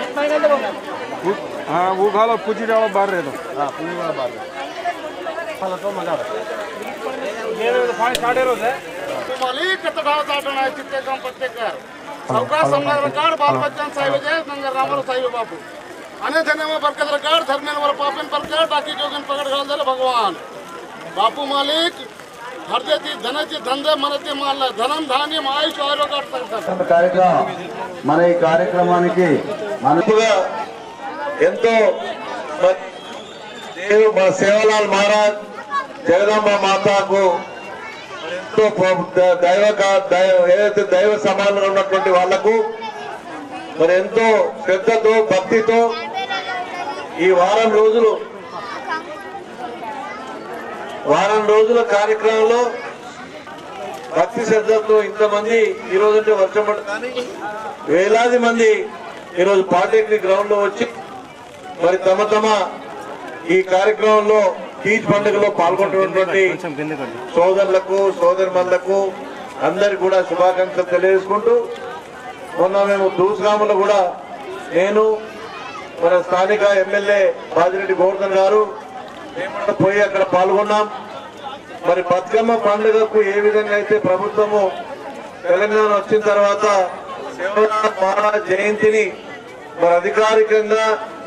हाँ वो खा लो पूछी डालो बाहर रह दो हाँ पूरी वाला बात है फल तो मजा आता पानी साढ़े रोज है तुम्हाला कतडा चाटण आहे चित्ते काम प्रत्येकर सावकाश समजा काढ बालबच्चन साहेब जय गंगा रामर साहेब बापू अने जने में बरकत काढ धर्मेन वर पापन पर काढ टाकी जोगन पकड घाल झाले भगवान बापू मालिक हरदेती धनाची धंदे మనతి మాల ధనం ధాన్యం ఆయుష్ ఆరోగ్య సంకల్పం కార్యక్రమం మన ఈ కార్యక్రమానికి మనకుగా ఎంతో మ- దేవు మా సేవలాల్ మహారాజ్ జగదాంబ మాతాకు మరి ఎంతో ప- ద- దైవ కా- దైవ- ఏదైతే దైవ సమానంగా ఉన్నటువంటి వాళ్లకు మరి ఎంతో శ్రద్ధతో భక్తితో ఈ వారం రోజులు వారం రోజుల కార్యక్రమంలో భక్తి శ్రద్ధతో ఇంతమంది ఈ రోజు అంటే వర్షం పడదు కానీ వేలాది మంది ఈరోజు పాలిటెక్నిక్ గ్రౌండ్ లో వచ్చి మరి తమ తమ ఈ కార్యక్రమంలో తీజ్ పండుగలో పాల్గొంటున్నటువంటి సోదరులకు సోదరిమణులకు అందరికి కూడా శుభాకాంక్షలు తెలియజేసుకుంటూ మొన్న మేము దూసుగాములో కూడా నేను మన స్థానిక ఎమ్మెల్యే బాజిరెడ్డి గోవర్ధన్ గారు మేము కూడా పోయి అక్కడ పాల్గొన్నాం మరి బతుకమ్మ పండుగకు ఏ విధంగా అయితే ప్రభుత్వము తెలంగాణ వచ్చిన తర్వాత శివరామ మహారాజ్ జయంతిని మరి అధికారికంగా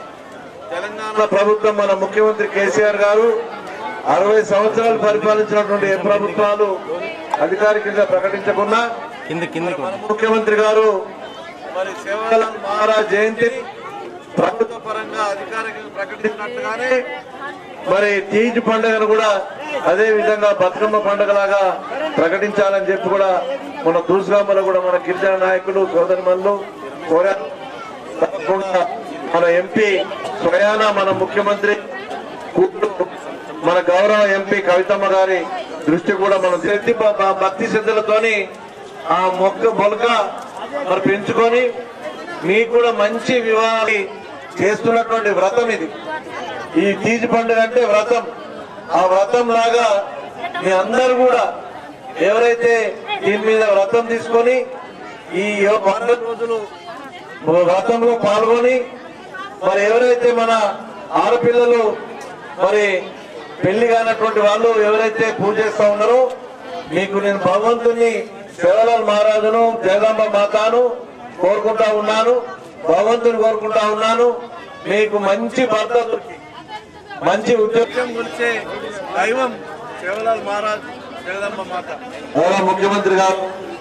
తెలంగాణ ప్రభుత్వం మన ముఖ్యమంత్రి కేసీఆర్ గారు అరవై సంవత్సరాలు పరిపాలించినటువంటి ఏ ప్రభుత్వాలు అధికారికంగా ప్రకటించకుండా మన ముఖ్యమంత్రి గారు మరి శివలాల్ మహారాజ్ జయంతిని ప్రభుత్వ పరంగా అధికారికంగా ప్రకటించినట్టుగానే మరి తీజ్ పండుగను కూడా అదే విధంగా బతుకమ్మ పండుగలాగా ప్రకటించాలని చెప్పి కూడా మన దూసుగామలో కూడా మన గిరిజన నాయకులు సోదరిమణులు కోరారు తప్పకుండా మన ఎంపీ స్వయాన మన ముఖ్యమంత్రి కూతురు మన గౌరవ ఎంపీ కవితమ్మ గారి దృష్టి కూడా మనం శక్తి భ- భ- భక్తి శ్రద్ధలతోని ఆ మొక్క మొలక మరి పెంచుకొని మీకు కూడా మంచి వివాహాలు చేస్తున్నటువంటి వ్రతం ఇది ఈ తీజి పండుగ అంటే వ్రతం ఆ వ్రతం లాగా మీ అందరు కూడా ఎవరైతే దీని మీద వ్రతం తీసుకొని ఈ వంద రోజులు వ్రతంలో పాల్గొని మరి ఎవరైతే మన ఆడపిల్లలు మరి పెళ్లి కానటువంటి వాళ్ళు ఎవరైతే పూజ చేస్తా ఉన్నారో మీకు నేను భగవంతుని శివలాల్ మహారాజును జగదాంబ మాతాను కోరుకుంటా ఉన్నాను భగవంతుని కోరుకుంటా ఉన్నాను మీకు మంచి భర్త దొరికి మంచి ఉద్యోగం గురించే దైవం శివలాల్ మహారాజ్ జగదాంబ మాత గౌరవ ముఖ్యమంత్రి గారు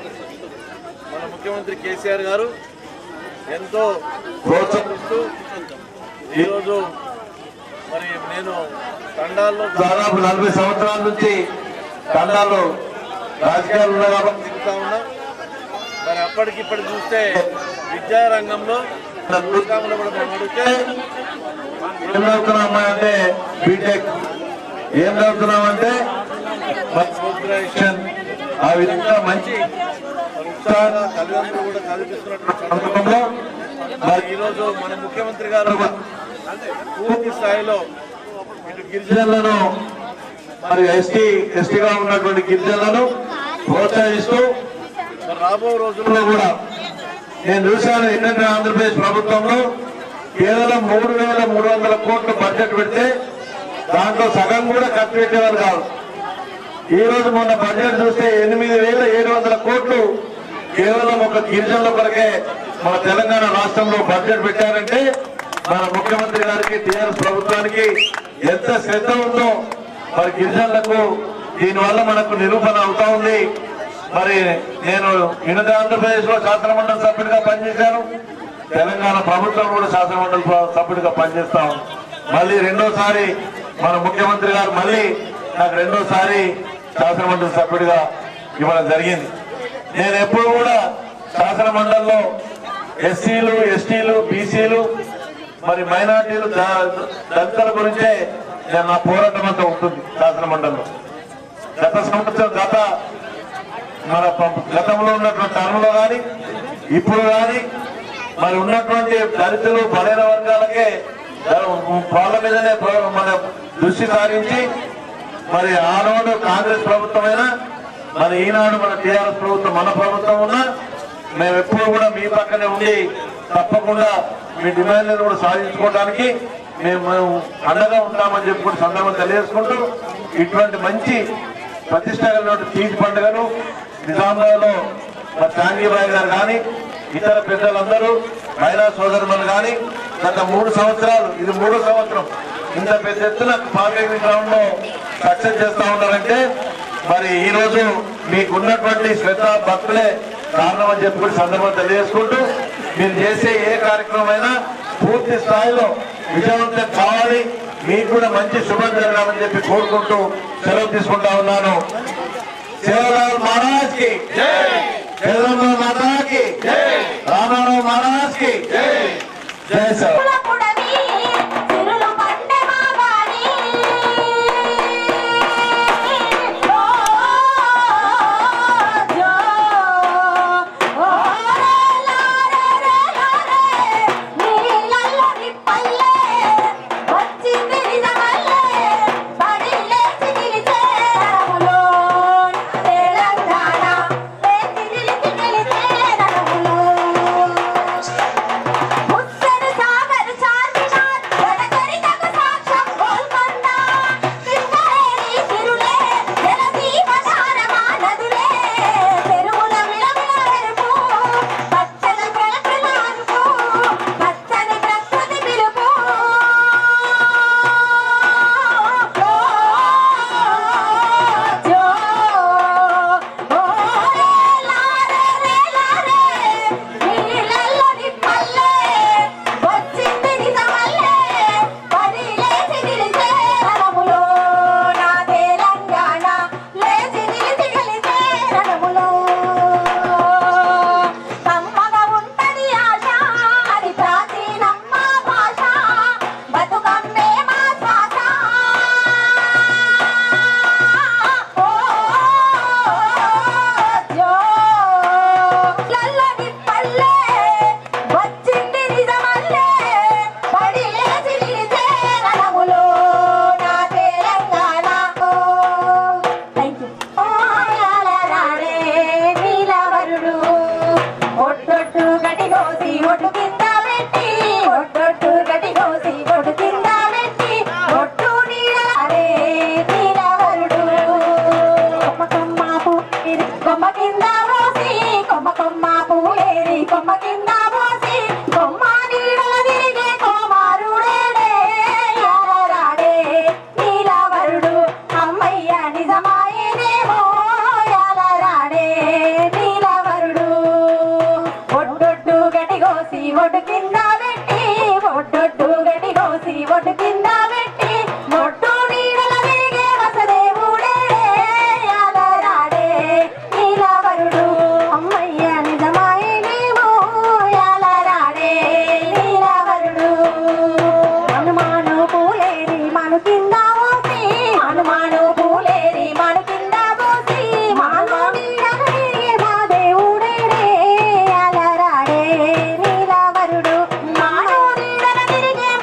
మన ముఖ్యమంత్రి కేసీఆర్ గారు ఎంతో ప్రోత్సహిస్తూ ఈరోజు మరి నేను తండాల్లో దాదాపు నలభై సంవత్సరాల నుంచి తండాల్లో రాజకీయాలు ఉన్నా కాబట్టి తిరుగుతా ఉన్నా మరి అప్పటికిప్పటి చూస్తే విద్యారంగంలో రంగంలో కూడా మనం అడిగితే ఏం చదువుతున్నాం అంటే బీటెక్ ఏం చదువుతున్నామంటే గ్రాడ్యుయేషన్ ఆ విధంగా మంచి ఉత్సాహంగా తల్లిదండ్రులు కూడా చదివిస్తున్నటువంటి సందర్భంలో మరి ఈరోజు మన ముఖ్యమంత్రి గారు పూర్తి స్థాయిలో ఇటు గిరిజనులను మరి ఎస్టీ ఎస్టీగా ఉన్నటువంటి గిరిజనులను ప్రోత్సహిస్తూ మరి రాబో రోజుల్లో కూడా నేను చూశాను ఏంటంటే ఆంధ్రప్రదేశ్ ప్రభుత్వంలో కేవలం మూడు వేల మూడు వందల కోట్ల బడ్జెట్ పెడితే దాంట్లో సగం కూడా ఖర్చు పెట్టేవారు కాదు ఈ రోజు మొన్న బడ్జెట్ చూస్తే ఎనిమిది వేల ఏడు వందల కోట్లు కేవలం ఒక గిరిజనుల కొరకే మన తెలంగాణ రాష్ట్రంలో బడ్జెట్ పెట్టారంటే మన ముఖ్యమంత్రి గారికి టీఆర్ఎస్ ప్రభుత్వానికి ఎంత శ్రద్ధ ఉందో మరి గిరిజనులకు దీనివల్ల మనకు నిరూపణ అవుతా ఉంది మరి నేను వినద ఆంధ్రప్రదేశ్ లో శాసనమండలి సభ్యుడిగా పనిచేశాను తెలంగాణ ప్రభుత్వం కూడా శాసనమండలి ప్ర- సభ్యుడిగా పనిచేస్తాం మళ్ళీ రెండోసారి మన ముఖ్యమంత్రి గారు మళ్ళీ నాకు రెండోసారి శాసనమండలి సభ్యుడిగా ఇవ్వడం జరిగింది నేను ఎప్పుడు కూడా శాసనమండలిలో ఎస్సీలు ఎస్టీలు బీసీలు మరి మైనార్టీలు ద- దళితుల గురించే నేను నా పోరాటం అంతా ఉంటుంది శాసనమండలిలో గత సంవత్సరం గత మన ప- గతంలో ఉన్నటువంటి టర్మ్లో కానీ ఇప్పుడు కానీ మరి ఉన్నటువంటి దళితులు బలైన వర్గాలకే వాళ్ళ మీదనే ప్ర- మన దృష్టి సారించి మరి ఆనాడు కాంగ్రెస్ ప్రభుత్వమైనా మరి ఈనాడు మన టీఆర్ఎస్ ప్రభుత్వం మన ప్రభుత్వం ఉన్నా మేము ఎప్పుడు కూడా మీ పక్కనే ఉండి తప్పకుండా మీ డిమాండ్లను కూడా సాధించుకోవడానికి మేము మేము అండగా ఉంటామని చెప్పి కూడా సందర్భం తెలియజేసుకుంటూ ఇటువంటి మంచి ప్రతిష్ట కలిగినటువంటి తీజ్ పండుగను నిజామాబాద్ లో మరి చాంగీబాయి గారు కానీ ఇతర పెద్దలందరూ మహిళా సోదరులు కానీ గత మూడు సంవత్సరాలు ఇది మూడో సంవత్సరం ఇంత పెద్ద ఎత్తున పార్టీ గ్రౌండ్ లో సక్సెస్ చేస్తా ఉన్నారంటే మరి ఈ రోజు మీకు ఉన్నటువంటి శ్రద్ధ భక్తులే కారణం అని చెప్పి కూడా సందర్భం తెలియజేసుకుంటూ మీరు చేసే ఏ కార్యక్రమం అయినా పూర్తి స్థాయిలో విజయవంతం కావాలి మీకు కూడా మంచి శుభం జరగాలని చెప్పి కోరుకుంటూ సెలవు తీసుకుంటా ఉన్నాను సేవలాల్ మహారాజ్ కి జగదంబ మాతాకి రామారావు మహారాజ్ కి జై సార్ పుడమి తిరులు పండే మాగాని ఓ జో ఓ రే లా రే రే లా రే నీళ్ళల్లో నిప్పల్లే వచ్చింది నిజమల్లే బడిలే చిగిలితే రములో తెలంగాణ లేచి నిలిచి నిలిచే రములో ముత్తరు సాగర్ చార్మినార్ వనకరికకు సాక్ష్యం గోల్కొండ సింగరేణి సిరులే జలదీపధారమా నదులే చెరువుల విలవిల వెరుపు పచ్చని ప్రకృతి అరుపు పచ్చని ప్రకృతి పిలుపు జో ఓ రే లా రే రే లా రే నీళ్ళల్లో నిప్పల్లే వచ్చింది నిజమల్లే పది లేచి నిలిచే రణములో నా తెలంగాణ లేచి నిలిచి గెలిచే రణములో కమ్మగా ఉంటది ఆశ అది ప్రాచీనమ్మ భాష బతుకమ్మే మా శ్వాస ఓ జో లల్లని పల్లె వచ్చింది నిజమల్లే పడి లేచి నిలిచే రణములో నా తెలంగాణ థ్యాంక్ యూ రాడే నీలవరుడు ఒట్టొట్టు గటి కోసి ఒట్టు కింద పెట్టి ఒట్టొట్టు గటి కోసి ఒట్టు కింద పెట్టి ఒట్టు నీడలే నీలవరుడు కొమ్మ కొమ్మ పూలేరి కొమ్మ కింద పోసి కొమ్మ కొమ్మ పూలేరి కొమ్మ కింద పోసి కొమ్మ నీడల తిరిగే కోమారుడేడే యారాడే నీలవరుడు అమ్మయ్య నిజమాయేనేమో యారాడే నీలవరుడు ఒడ్డొడ్డు గటి కోసి ఒడ్డు కింద పెట్టి ఒడ్డొడ్డు గటి కోసి ఒడ్డు కింద పెట్టి ఒడ్డు నీడల తిరిగే వసదేవుడేడే యాలరాడే నీలవరుడు అమ్మయ్య నిజమాయేనేమో యాలరాడే నీలవరుడు హనుమాను పూలేరి మను కింద పోసి హనుమాను పూలేరి మను కింద పోసి మాను నీడల తిరిగే మా దేవుడేడే యాలరాడే నీలవరుడు మాను నీడల తిరిగే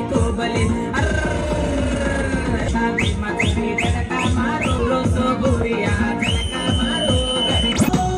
कोबले शादी मत भी झटका मारो लो सो बुरिया झटका मारो गरी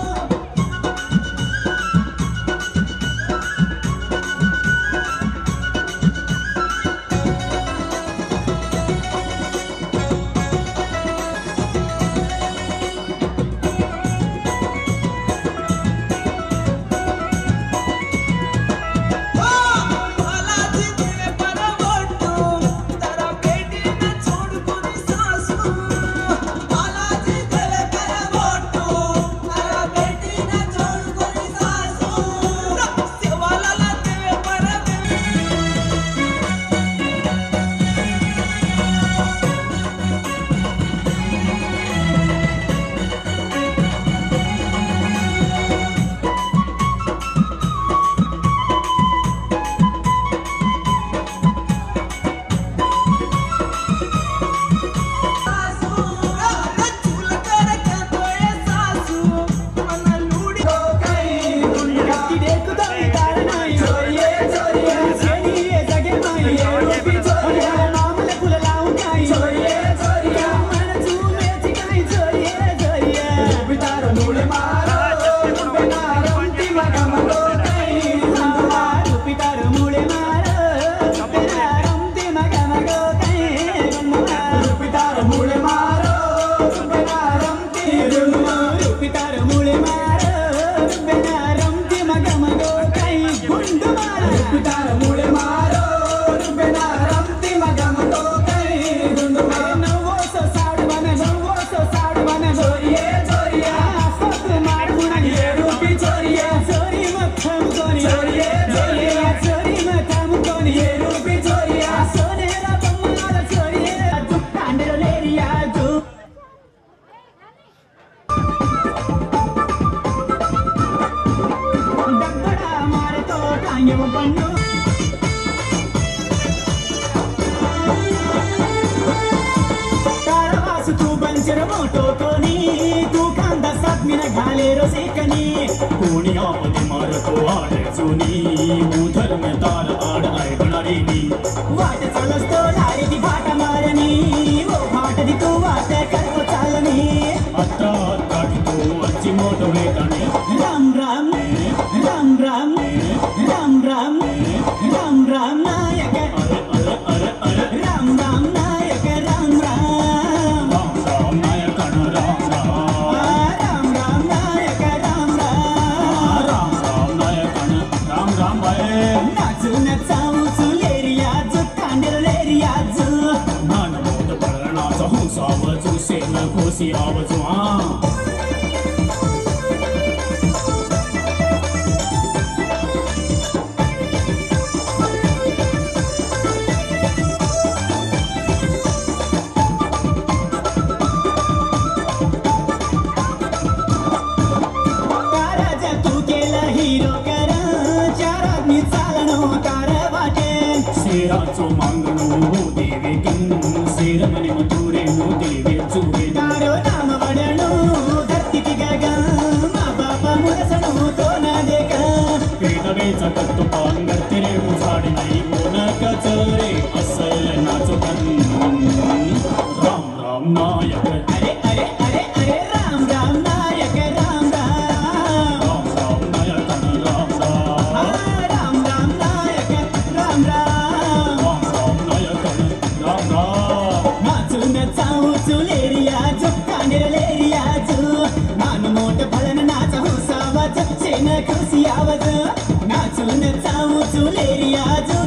मोटोकोनी तू कांदा सात मिना घाले रोसेकनी कोणी आपली मारतो आड जुनी उधर में तार आड आय बनारीनी वाट चालस तो लारी ती भाट मारनी वो भाट दी तू वाट करतो चालनी अत्ता काढतो अच्ची मोटो वेगाने राम राम राम राम राम राम राम राम नायक अरे अरे अरे अरे राम राम नायक राम राम राम राम नायक राम राम राम राम नायक राम राम राम राम नायक राम राम बाय नाचू नचाऊ चुलेरिया जु कांडलेरिया जु नानबोध पळणाचा हुसावजू सेन कोसी आवजू आ ताराच्या तू केलं हिरो कर चार आदमी चालणो तार वाटे शेराचो मांगणो देवे किंग शेर मने मथुरे नो देवे चुरे तारो नाम वडणो धरती की गगा मा बापा मुरसणो तो ना देख पेटवेचा कत्तो पांगर तिरे उसाडी नाही कोण कचरे असल नाचो राम राम नायक अरे अरे अरे अरे राम राम नायक राम राम राम राम नायक राम राम राम राम नायक राम राम राम राम नायक राम राम नाचून चाऊ चुलेरिया कांडेरलेरिया जु नान मोठ फळन नाच हुसावज शेन खुशी आवाज नाचून चाऊ चुलेरिया जु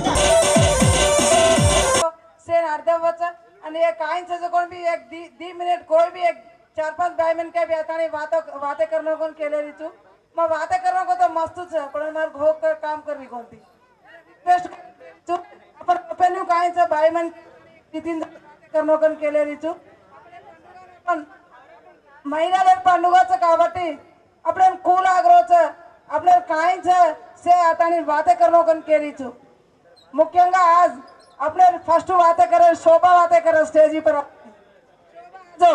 शेर अर्धा वचन आणि एक काहींचं जो कोण बी एक दी दी मिनिट कोई भी एक चार पाच बाय मिनिट काय बेतानी वातो वाते करणं कोण केलेली तू मग वाते करणं को तो मस्तच आहे पण मग घो कर काम करवी कोणती बेस्ट तू आपण पेन्यू काहींचं बाय मन तिथीन करणं कोण केलेली तू पण మహిళల పండుగచ్చు కాబట్టి આપણે કુલ આગ્રહ છે આપણે કાંઈ છે સે આતાની વાતે કરનો કન કેરી ముఖ్యంగా ఆజ్ આપણે ఫస్ట్ વાતે કરે શોભા વાતે કરે સ્ટેજ પર જો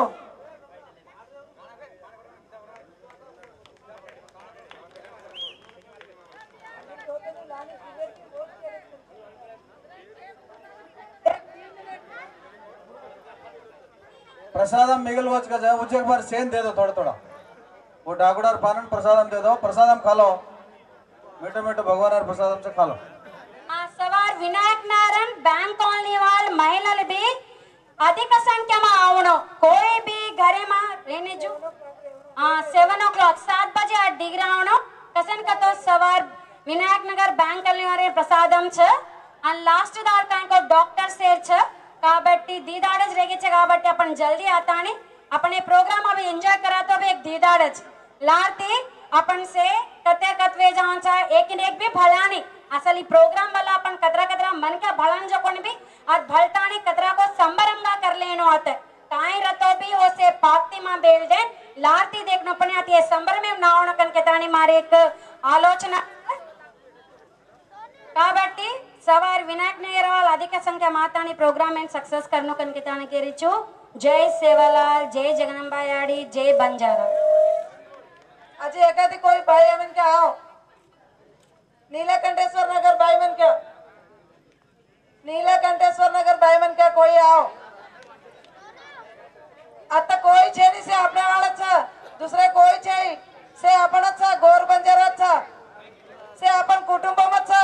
प्रसादम मिगल वच का जाए मुझे एक बार सेन दे दो थोड़ा थोड़ा वो डाकुडार पालन प्रसादम दे दो प्रसादम खा लो मीठो मीठो भगवान और प्रसादम से खा लो ఆ సవార్ వినాయక్ నారాయణ బ్యాంక్ కాలనీ వాళ్ళ మహిళలు బి అధిక సంఖ్యમાં అవును कोई भी घरे में रहने जो सेवन ओ क्लॉक सात बजे आ डिग्री आवनो कसन का तो सवार विनायक नगर बैंक कॉलनी वाले प्रसादम छ అండ్ లాస్ట్ దాకా ఇంకో డాక్టర్ సేర్ छ కాబట్టి దీదాడज रेगे छ కాబట్టి अपन जल्दी आता ने अपने प्रोग्राम अभी एंजॉय करा तो भी एक दीदाड़ज लारती अपन से कते कतवे जाऊं चाहे एक एक भी भलानी అసలు ఈ ప్రోగ్రామ్ వల్ల अपन कतरा कतरा मन के भलन जो कोनी भी आज भलतानी कतरा को संबरंगा कर लेनो आते काई रतो भी ओसे पाक्ति मां बेल दे लारती देखनो पने आती है संबर में नावण कन के तानी मारे एक ఆలోచన కాబట్టి సవార్ వినాయక్ నగర్ వాళ్ళ అధిక సంఖ్య మాతాని ప్రోగ్రామ్ అండ్ సక్సెస్ కర్ను కనికితానికి రిచు జై సేవలాల్ జై జగనంబాయాడి జై బంజారా अजय एखादी कोई भाई अमन क्या आओ नीलकंठेश्वर नगर भाई मन क्या नीलकंठेश्वर नगर भाई मन क्या कोई आओ आता कोई छे नहीं से अपने वाला छ दुसरे कोई छे से आपण छ गोर बंजारा छ से आपण कुटुंब मत छ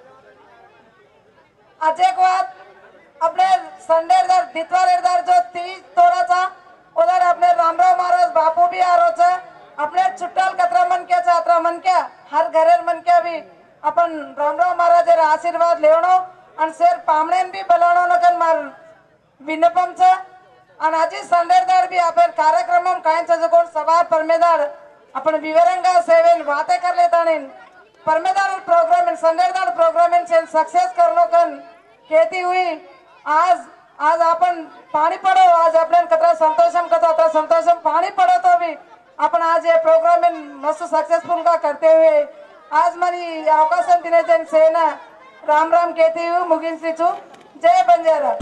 आज एक बात अपने संडेरदार दितवारेदार जो तीज तोड़ा था उधर अपने रामराव महाराज बापू भी आ रहे थे अपने चुट्टाल कतरा मन क्या चात्रा मन क्या हर घरेर मन क्या भी अपन रामराव महाराज आशीर्वाद लेवणो आणि शेर पामणेन बी बोलावणो नकन मार विनपम छ आणि आजी संडेरदार बी आपण कार्यक्रम कायचं कोण सभा परमेदार आपण विवरंगा सेवेन वाते कर लेता परमेदार प्रोग्राम संडेरदार प्रोग्राम सक्सेस करलो कन खेती हुई आज आज आपण पाणी पडो आज आपण कतरा संतोषम कतो अतरा संतोषम पाणी पडो तो भी आपण आज ये प्रोग्राम मस्त सक्सेसफुल का करते हुए आज మరి అవకాశం తినేదని సేన రామ్ రామ్ కేతి ముగించు జయ బంజారా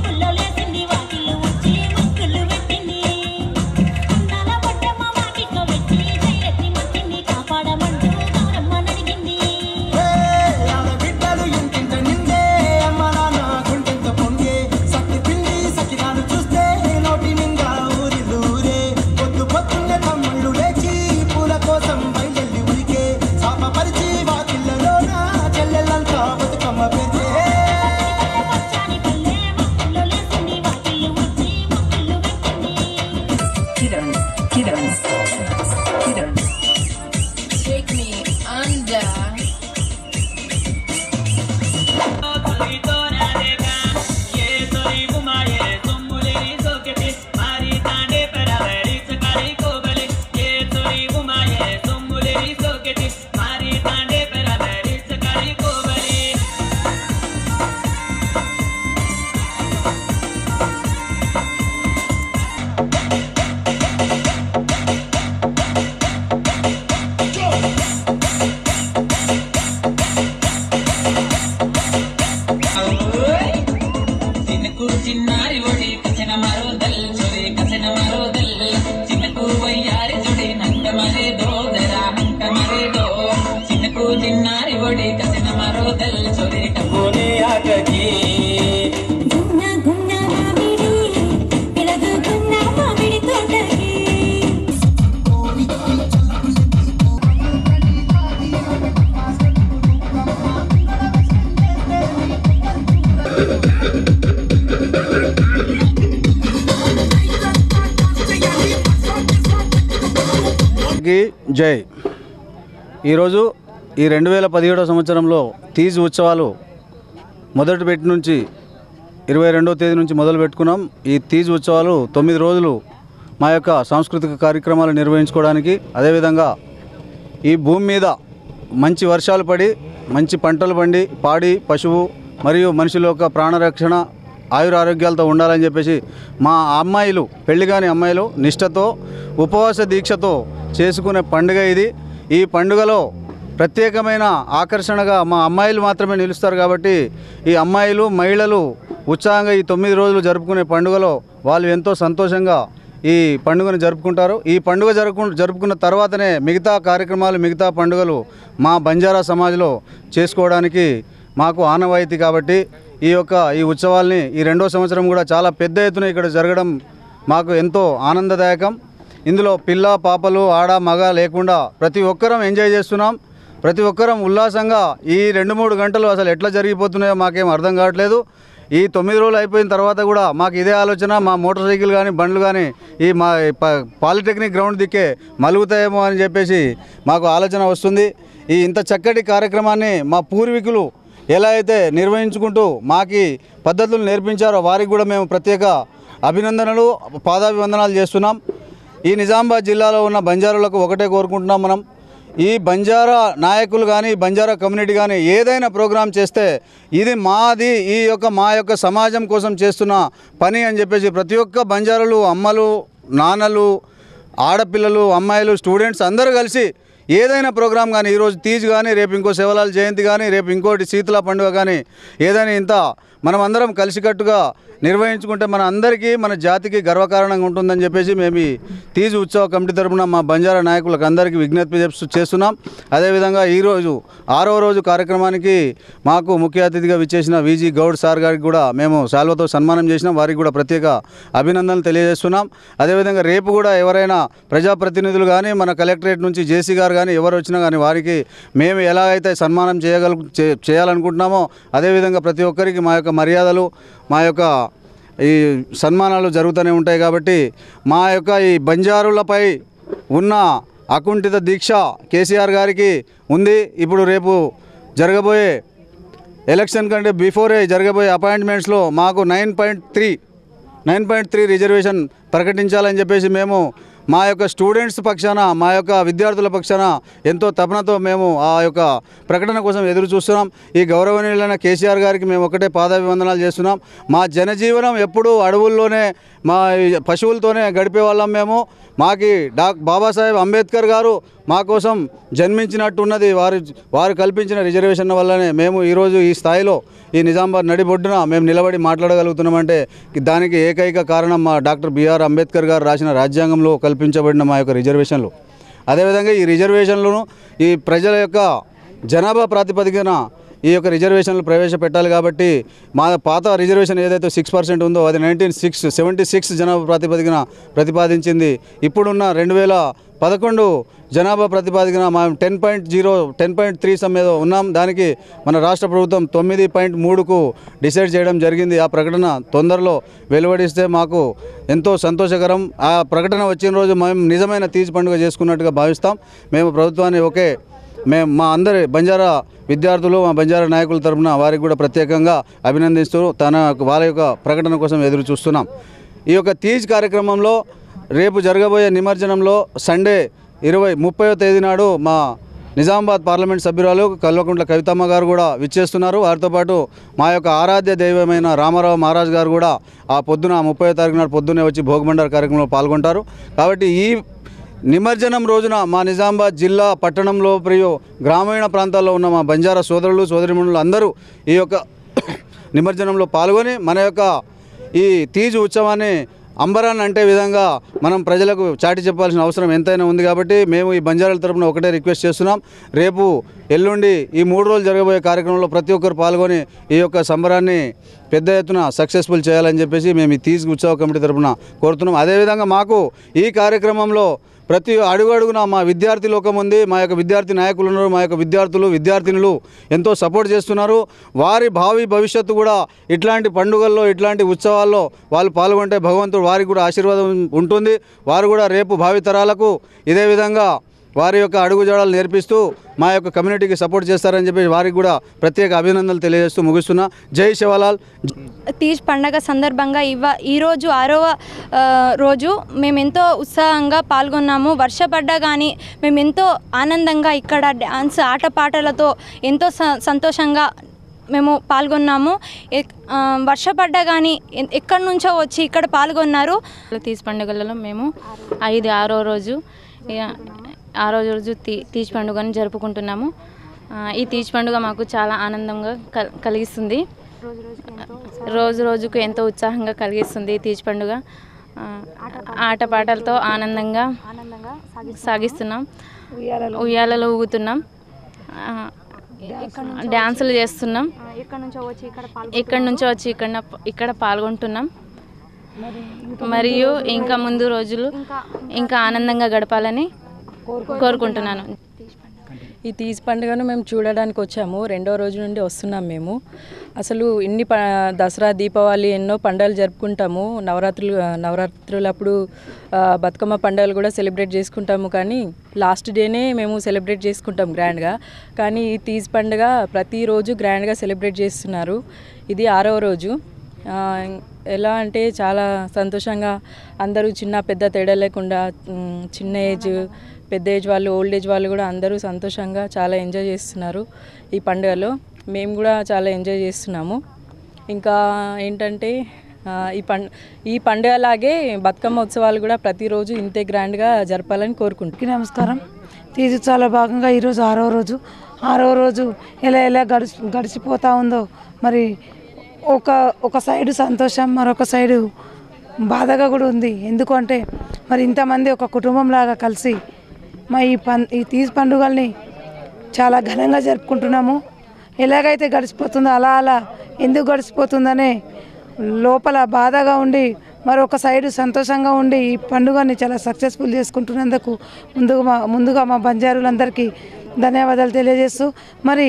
బిడ్డలు ఇంటింట నిందే అమ్మ నాన్న గుండెంత పొంగే సత్తి పిండి సకినాలు చూస్తే నోటి నిండా ఊరిల్లూరే పొద్దు పొద్దున్నే తమ్ముళ్ళు లేచి పూల కోసం బయలుదేరి ఉరికే సాప పరిచి వాకిళ్ళలోన చెల్లెళ్ళంతా బతుకమ్మ పెరిగే Kittens, kittens, kittens. Shake me under. చిన్నకు చిన్నారి ఒడి కసిన మరోదల్ చొరి కసిన మరోదల్ చిన్నకు వయ్యారి జుడి నంక మరే దోదరా హంక మరే దో చిన్నకు చిన్నారి ఒడి కసిన మరోదల్ చొరి కబోనే ఆటకి కి జై ఈరోజు ఈ రెండు వేల పదిహేడవ సంవత్సరంలో తీజ్ ఉత్సవాలు మొదటి పెట్టి నుంచి ఇరవై రెండవ తేదీ నుంచి మొదలు పెట్టుకున్నాం ఈ తీజ్ ఉత్సవాలు తొమ్మిది రోజులు మా యొక్క సాంస్కృతిక కార్యక్రమాలు నిర్వహించుకోవడానికి అదేవిధంగా ఈ భూమి మీద మంచి వర్షాలు పడి మంచి పంటలు పండి పాడి పశువు మరియు మనుషుల యొక్క ప్రాణరక్షణ ఆయురారోగ్యాలతో ఉండాలని చెప్పేసి మా అమ్మాయిలు పెళ్లి కాని అమ్మాయిలు నిష్ఠతో ఉపవాస దీక్షతో చేసుకునే పండుగ ఇది ఈ పండుగలో ప్రత్యేకమైన ఆకర్షణగా మా అమ్మాయిలు మాత్రమే నిలుస్తారు కాబట్టి ఈ అమ్మాయిలు మహిళలు ఉత్సాహంగా ఈ తొమ్మిది రోజులు జరుపుకునే పండుగలో వాళ్ళు ఎంతో సంతోషంగా ఈ పండుగను జరుపుకుంటారు ఈ పండుగ జరుపు జరుపుకున్న తర్వాతనే మిగతా కార్యక్రమాలు మిగతా పండుగలు మా బంజారా సమాజ్లో చేసుకోవడానికి మాకు ఆనవాయితీ కాబట్టి ఈ యొక్క ఈ ఉత్సవాల్ని ఈ రెండో సంవత్సరం కూడా చాలా పెద్ద ఎత్తున ఇక్కడ జరగడం మాకు ఎంతో ఆనందదాయకం ఇందులో పిల్ల పాపలు ఆడ మగ లేకుండా ప్రతి ఒక్కరం ఎంజాయ్ చేస్తున్నాం ప్రతి ఒక్కరం ఉల్లాసంగా ఈ రెండు మూడు గంటలు అసలు ఎట్లా జరిగిపోతున్నాయో మాకేం అర్థం కావట్లేదు ఈ తొమ్మిది రోజులు అయిపోయిన తర్వాత కూడా మాకు ఇదే ఆలోచన మా మోటార్ సైకిల్ కానీ బండ్లు కానీ ఈ మా ప- పాలిటెక్నిక్ గ్రౌండ్ దిక్కే మలుగుతాయేమో అని చెప్పేసి మాకు ఆలోచన వస్తుంది ఈ ఇంత చక్కటి కార్యక్రమాన్ని మా పూర్వీకులు ఎలా అయితే నిర్వహించుకుంటూ మాకి పద్ధతులు నేర్పించారో వారికి కూడా మేము ప్రత్యేక అభినందనలు పాదాభివందనాలు చేస్తున్నాం ఈ నిజామాబాద్ జిల్లాలో ఉన్న బంజారులకు ఒకటే కోరుకుంటున్నాం మనం ఈ బంజారా నాయకులు కానీ బంజారా కమ్యూనిటీ కానీ ఏదైనా ప్రోగ్రాం చేస్తే ఇది మాది ఈ యొక్క మా యొక్క సమాజం కోసం చేస్తున్న పని అని చెప్పేసి ప్రతి ఒక్క బంజారాలు అమ్మలు నాన్నలు ఆడపిల్లలు అమ్మాయిలు స్టూడెంట్స్ అందరూ కలిసి ఏదైనా ప్రోగ్రాం కానీ ఈరోజు తీజ్ కానీ రేపు ఇంకో శివలాల్ జయంతి కానీ రేపు ఇంకోటి శీతల పండుగ కానీ ఏదైనా ఇంత మనం అందరం కలిసికట్టుగా నిర్వహించుకుంటే మన అందరికీ మన జాతికి గర్వకారణంగా ఉంటుందని చెప్పేసి మేము ఈ తీజ్ ఉత్సవ కమిటీ తరపున మా బంజారా నాయకులకు అందరికీ విజ్ఞప్తి చేస్తూ- చేస్తున్నాం అదేవిధంగా ఈరోజు ఆరో రోజు కార్యక్రమానికి మాకు ముఖ్య అతిథిగా విచ్చేసిన విజీ గౌడ్ సార్ గారికి కూడా మేము శాల్వతో సన్మానం చేసినాం వారికి కూడా ప్రత్యేక అభినందనలు తెలియజేస్తున్నాం అదేవిధంగా రేపు కూడా ఎవరైనా ప్రజాప్రతినిధులు కానీ మన కలెక్టరేట్ నుంచి జేసీ గారు కానీ ఎవరు వచ్చినా కానీ వారికి మేము ఎలా అయితే సన్మానం చేయగల చే- చేయాలనుకుంటున్నామో అదేవిధంగా ప్రతి ఒక్కరికి మా యొక్క మర్యాదలు మా యొక్క ఈ సన్మానాలు జరుగుతూనే ఉంటాయి కాబట్టి మా యొక్క ఈ బంజారులపై ఉన్న అకుంఠిత దీక్ష కేసీఆర్ గారికి ఉంది ఇప్పుడు రేపు జరగబోయే ఎలక్షన్ కంటే బిఫోరే జరగబోయే అపాయింట్మెంట్స్లో మాకు nine point three nine point three reservation ప్రకటించాలని చెప్పేసి మేము మా యొక్క స్టూడెంట్స్ పక్షాన మా యొక్క విద్యార్థుల పక్షాన ఎంతో తపనతో మేము ఆ యొక్క ప్రకటన కోసం ఎదురు చూస్తున్నాం ఈ గౌరవనీయులైన కేసీఆర్ గారికి మేము ఒకటే పాదాభివందనాలు చేస్తున్నాం మా జనజీవనం ఎప్పుడూ అడవుల్లోనే మా ఈ పశువులతోనే గడిపే వాళ్ళం మేము మాకి డాక్ బాబాసాహెబ్ అంబేద్కర్ గారు మా కోసం జన్మించినట్టు ఉన్నది వారు వారు కల్పించిన రిజర్వేషన్ వల్లనే మేము ఈరోజు ఈ స్థాయిలో ఈ నిజామాబాద్ నడిబొడ్డున మేము నిలబడి మాట్లాడగలుగుతున్నామంటే దానికి ఏకైక కారణం మా డాక్టర్ బిఆర్ అంబేద్కర్ గారు రాసిన రాజ్యాంగంలో కల్పించబడిన మా యొక్క రిజర్వేషన్లు అదేవిధంగా ఈ రిజర్వేషన్లను ఈ ప్రజల యొక్క జనాభా ప్రాతిపదికన ఈ యొక్క రిజర్వేషన్లు ప్రవేశపెట్టాలి కాబట్టి మా పాత రిజర్వేషన్ ఏదైతే సిక్స్ పర్సెంట్ ఉందో అది నైన్టీన్ సిక్స్ సెవెంటీ సిక్స్ జనాభా ప్రాతిపదికన ప్రతిపాదించింది ఇప్పుడున్న రెండు వేల పదకొండు జనాభా ప్రతిపాదికన మనం ten point zero ten point three సమ్ ఏదో ఉన్నాం దానికి మన రాష్ట్ర ప్రభుత్వం తొమ్మిది పాయింట్ మూడుకు డిసైడ్ చేయడం జరిగింది ఆ ప్రకటన తొందరలో వెలువడిస్తే మాకు ఎంతో సంతోషకరం ఆ ప్రకటన వచ్చిన రోజు మేము నిజమైన తీజ్ పండుగ చేసుకున్నట్టుగా భావిస్తాం మేము ప్రభుత్వాన్ని ఒకే మేము మా అందరి బంజారా విద్యార్థులు మా బంజారా నాయకుల తరపున వారికి కూడా ప్రత్యేకంగా అభినందిస్తూ తన వాళ్ళ యొక్క ప్రకటన కోసం ఎదురు చూస్తున్నాం ఈ యొక్క తీజ్ కార్యక్రమంలో రేపు జరగబోయే నిమజ్జనంలో సండే ఇరవై ముప్పైవ తేదీ నాడు మా నిజామాబాద్ పార్లమెంట్ సభ్యురాలు కల్వకుంట్ల కవితమ్మ గారు కూడా విచ్చేస్తున్నారు వారితో పాటు మా యొక్క ఆరాధ్య దైవమైన రామారావు మహారాజ్ గారు కూడా ఆ పొద్దున ముప్పై తారీఖు నాడు పొద్దున్నే వచ్చి భోగమండర్ కార్యక్రమంలో పాల్గొంటారు కాబట్టి ఈ నిమజ్జనం రోజున మా నిజామాబాద్ జిల్లా పట్టణంలో మరియు గ్రామీణ ప్రాంతాల్లో ఉన్న మా బంజారా సోదరులు సోదరిమణులు అందరూ ఈ యొక్క నిమజ్జనంలో పాల్గొని మన యొక్క ఈ తీజ్ ఉత్సవాన్ని అంబరాన్ని అంటే విధంగా మనం ప్రజలకు చాటి చెప్పాల్సిన అవసరం ఎంతైనా ఉంది కాబట్టి మేము ఈ బంజారాల తరపున ఒకటే రిక్వెస్ట్ చేస్తున్నాం రేపు ఎల్లుండి ఈ మూడు రోజులు జరగబోయే కార్యక్రమంలో ప్రతి ఒక్కరు పాల్గొని ఈ యొక్క సంబరాన్ని పెద్ద ఎత్తున సక్సెస్ఫుల్ చేయాలని చెప్పేసి మేము ఈ తీజ్ ఉత్సవ కమిటీ తరపున కోరుతున్నాం అదేవిధంగా మాకు ఈ కార్యక్రమంలో ప్రతి అడుగు అడుగున మా విద్యార్థి లోకం ఉంది మా యొక్క విద్యార్థి నాయకులు ఉన్నారు మా యొక్క విద్యార్థులు విద్యార్థినులు ఎంతో సపోర్ట్ చేస్తున్నారు వారి భావి భవిష్యత్తు కూడా ఇట్లాంటి పండుగల్లో ఇట్లాంటి ఉత్సవాల్లో వాళ్ళు పాల్గొంటే భగవంతుడు వారికి కూడా ఆశీర్వాదం ఉంటుంది వారు కూడా రేపు భావి తరాలకు ఇదే విధంగా వారి యొక్క అడుగుజాడలు నేర్పిస్తూ మా యొక్క కమ్యూనిటీకి సపోర్ట్ చేస్తారని చెప్పి వారికి కూడా ప్రత్యేక అభినందనలు తెలియజేస్తూ ముగిస్తున్నా జై శివలాల్ తీజ్ పండగ సందర్భంగా ఇవ ఈరోజు ఆరవ ఆ, రోజు మేము ఎంతో ఉత్సాహంగా పాల్గొన్నాము వర్షపడ్డా కానీ మేము ఎంతో ఆనందంగా ఇక్కడ డ్యాన్స్ ఆటపాటలతో ఎంతో స- సంతోషంగా మేము పాల్గొన్నాము ఎక్- ఆ, వర్షపడ్డా కానీ ఎ- ఎక్కడి నుంచో వచ్చి ఇక్కడ పాల్గొన్నారు తీజ్ పండుగలలో మేము ఐదు ఆరో రోజు ఇక ఆరో రోజు తీ తీజ్ పండుగను జరుపుకుంటున్నాము ఆ, ఈ తీజ్ పండుగ మాకు చాలా ఆనందంగా కల్ కలిగిస్తుంది రోజు రోజుకు ఎంతో ఉత్సాహంగా కలిగిస్తుంది ఈ తీజ్ పండుగ ఆ, ఆటపాటలతో ఆనందంగా సాగిస్తున్నాం ఉయ్యాలలో ఊగుతున్నాం ఆ, డ్యాన్సులు చేస్తున్నాం ఎక్కడి నుంచో వచ్చి ఇక్కడ ఎక్కడి నుంచో వచ్చి ఇక్కడ ఇక్కడ పాల్గొంటున్నాం మరియు ఇంకా ముందు రోజులు ఇంకా ఆనందంగా గడపాలని కోరుకుంటున్నాను ఈ తీజ్ పండుగను మేము చూడడానికి వచ్చాము రెండో రోజు నుండి వస్తున్నాం మేము అసలు ఇన్ని ప దసరా దీపావళి ఎన్నో పండుగలు జరుపుకుంటాము నవరాత్రులు నవరాత్రులప్పుడు ఆ, బతుకమ్మ పండుగలు కూడా సెలబ్రేట్ చేసుకుంటాము కానీ లాస్ట్ డేనే మేము సెలబ్రేట్ చేసుకుంటాం గ్రాండ్గా కానీ ఈ తీజ్ పండుగ ప్రతిరోజు గ్రాండ్గా సెలబ్రేట్ చేస్తున్నారు ఇది ఆరవ రోజు ఆ, ఎలా అంటే చాలా సంతోషంగా అందరూ చిన్న పెద్ద తేడా లేకుండా ఉమ్, చిన్న ఏజ్ పెద్ద ఏజ్ వాళ్ళు ఓల్డ్ ఏజ్ వాళ్ళు కూడా అందరూ సంతోషంగా చాలా ఎంజాయ్ చేస్తున్నారు ఈ పండుగలో మేము కూడా చాలా ఎంజాయ్ చేస్తున్నాము ఇంకా ఏంటంటే ఆ, ఈ పం ఈ పండుగలాగే బతుకమ్మ ఉత్సవాలు కూడా ప్రతిరోజు ఇంతే గ్రాండ్గా జరపాలని కోరుకుంటున్నాను నమస్కారం తీజు చాలా భాగంగా ఈరోజు ఆరో రోజు ఆరో రోజు ఎలా ఎలా గడిచి గడిచిపోతూ ఉందో మరి ఒక ఒక సైడు సంతోషం మరొక సైడు బాధగా కూడా ఉంది ఎందుకంటే మరి ఇంతమంది ఒక కుటుంబం లాగా కలిసి మా ఈ పం ఈ తీజ్ పండుగల్ని చాలా ఘనంగా జరుపుకుంటున్నాము ఎలాగైతే గడిచిపోతుందో అలా అలా ఎందుకు గడిచిపోతుందనే లోపల బాధగా ఉండి మరొక సైడు సంతోషంగా ఉండి ఈ పండుగని చాలా సక్సెస్ఫుల్ చేసుకుంటున్నందుకు ముందుగా మా ముందుగా మా బంజారులందరికీ ధన్యవాదాలు తెలియజేస్తూ మరి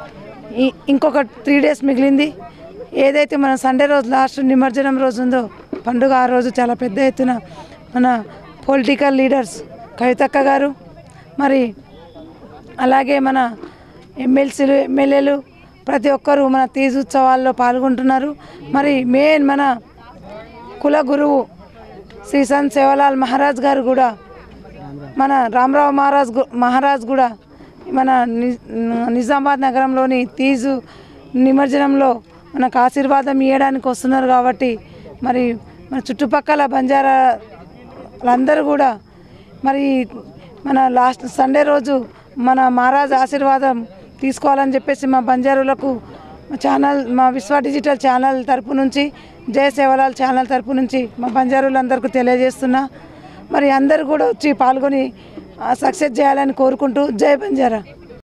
ఈ ఇంకొక త్రీ డేస్ మిగిలింది ఏదైతే మన సండే రోజు లాస్ట్ నిమజ్జనం రోజు ఉందో పండుగ ఆ రోజు చాలా పెద్ద ఎత్తున మన పొలిటికల్ లీడర్స్ కవితక్క గారు మరి అలాగే మన ఎమ్మెల్సీలు ఎమ్మెల్యేలు ప్రతి ఒక్కరూ మన తీజ్ ఉత్సవాల్లో పాల్గొంటున్నారు మరి మెయిన్ మన కుల గురువు శ్రీ సంత్ సేవలాల్ మహారాజ్ గారు కూడా మన రామరావు మహారాజ్ గు- మహారాజ్ కూడా మన ని- నిజామాబాద్ నగరంలోని తీజు నిమజ్జనంలో మనకు ఆశీర్వాదం ఇవ్వడానికి వస్తున్నారు కాబట్టి మరి మన చుట్టుపక్కల బంజారా వాళ్ళందరూ కూడా మరి మన లాస్ట్ సండే రోజు మన మహారాజ్ ఆశీర్వాదం తీసుకోవాలని చెప్పేసి మా బంజారులకు మా ఛానల్ మా విశ్వ డిజిటల్ ఛానల్ తరపు నుంచి జయ సేవలాల్ ఛానల్ తరపు నుంచి మా బంజారులందరికీ తెలియజేస్తున్నా మరి అందరూ కూడా వచ్చి పాల్గొని సక్సెస్ చేయాలని కోరుకుంటూ జై బంజారా